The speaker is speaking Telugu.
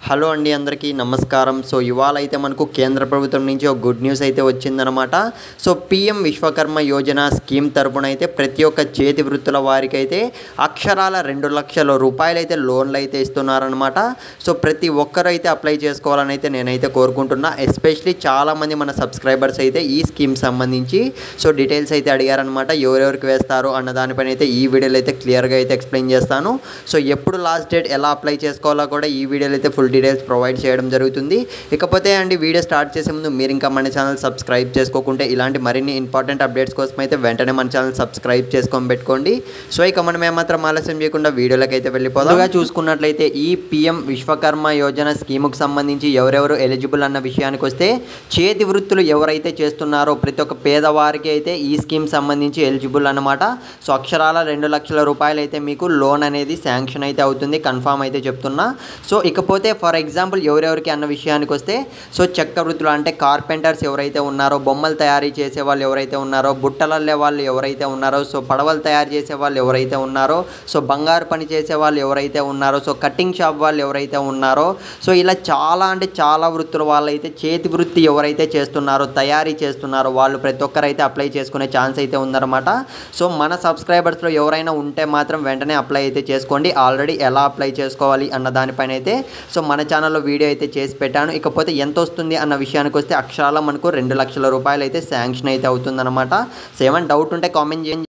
హలో అండి అందరికీ నమస్కారం సో ఇవాళ అయితే మనకు కేంద్ర ప్రభుత్వం నుంచి ఒక గుడ్ న్యూస్ అయితే వచ్చిందనమాట so PM Vishwakarma Yojana scheme తరపున అయితే ప్రతి ఒక్క చేతి వృత్తుల వారికి అయితే అక్షరాల రెండు లక్షల రూపాయలు అయితే లోన్లు అయితే ఇస్తున్నారనమాట సో ప్రతి ఒక్కరు అయితే అప్లై చేసుకోవాలని అయితే నేనైతే కోరుకుంటున్నా ఎస్పెషలీ చాలామంది మన సబ్స్క్రైబర్స్ అయితే ఈ స్కీమ్ సంబంధించి సో డీటెయిల్స్ అయితే అడిగారనమాట ఎవరెవరికి వేస్తారు అన్న దానిపైన అయితే ఈ వీడియోలో అయితే క్లియర్గా అయితే ఎక్స్ప్లెయిన్ చేస్తాను సో ఎప్పుడు లాస్ట్ డేట్ ఎలా అప్లై చేసుకోవాలో కూడా ఈ వీడియోలో అయితే ఫుల్ డీటెయిల్స్ ప్రొవైడ్ చేయడం జరుగుతుంది ఇకపోతే అండి వీడియో స్టార్ట్ చేసే ముందు మీరు ఇంకా మన ఛానల్ సబ్స్క్రైబ్ చేసుకోకుంటే ఇలాంటి మరిన్ని ఇంపార్టెంట్ అప్డేట్స్ కోసం అయితే వెంటనే మన ఛానల్ సబ్స్క్రైబ్ చేసుకొని పెట్టుకోండి సో ఇక మనం ఏమాత్రం ఆలస్యం చేయకుండా వీడియోలోకి అయితే వెళ్ళిపోదాం చూసుకున్నట్లయితే ఈ పిఎం విశ్వకర్మ యోజన స్కీముకు సంబంధించి ఎవరెవరు ఎలిజిబుల్ అన్న విషయానికి వస్తే చేతి వృత్తులు ఎవరైతే చేస్తున్నారో ప్రతి ఒక్క పేదవారికి అయితే ఈ స్కీమ్ సంబంధించి ఎలిజిబుల్ అన్నమాట సో అక్షరాల రెండు లక్షల రూపాయలు అయితే మీకు లోన్ అనేది శాంక్షన్ అయితే అవుతుంది కన్ఫామ్ అయితే చెప్తున్నా సో ఇకపోతే ఫర్ ఎగ్జాంపుల్ ఎవరెవరికి అన్న విషయానికి వస్తే సో చెక్క వృత్తులు అంటే కార్పెంటర్స్ ఎవరైతే ఉన్నారో బొమ్మలు తయారీ చేసే వాళ్ళు ఎవరైతే ఉన్నారో బుట్టలల్లే వాళ్ళు ఎవరైతే ఉన్నారో సో పడవలు తయారు చేసే వాళ్ళు ఎవరైతే ఉన్నారో సో బంగారు పని చేసే వాళ్ళు ఎవరైతే ఉన్నారో సో కటింగ్ షాప్ వాళ్ళు ఎవరైతే ఉన్నారో సో ఇలా చాలా అంటే చాలా వృత్తుల వాళ్ళు అయితే చేతి వృత్తి ఎవరైతే చేస్తున్నారో తయారీ చేస్తున్నారో వాళ్ళు ప్రతి ఒక్కరు అయితే అప్లై చేసుకునే ఛాన్స్ అయితే ఉందన్నమాట సో మన సబ్స్క్రైబర్స్లో ఎవరైనా ఉంటే మాత్రం వెంటనే అప్లై అయితే చేసుకోండి ఆల్రెడీ ఎలా అప్లై చేసుకోవాలి అన్న దానిపైన అయితే సో మన ఛానల్లో వీడియో అయితే చేసి పెట్టాను ఇకపోతే ఎంత వస్తుంది అన్న విషయానికి వస్తే అక్షరాల మనకు రెండు లక్షల రూపాయలు అయితే శాంక్షన్ అయితే అవుతుందన్నమాట సో ఏమైనా డౌట్ ఉంటే కామెంట్ చేయండి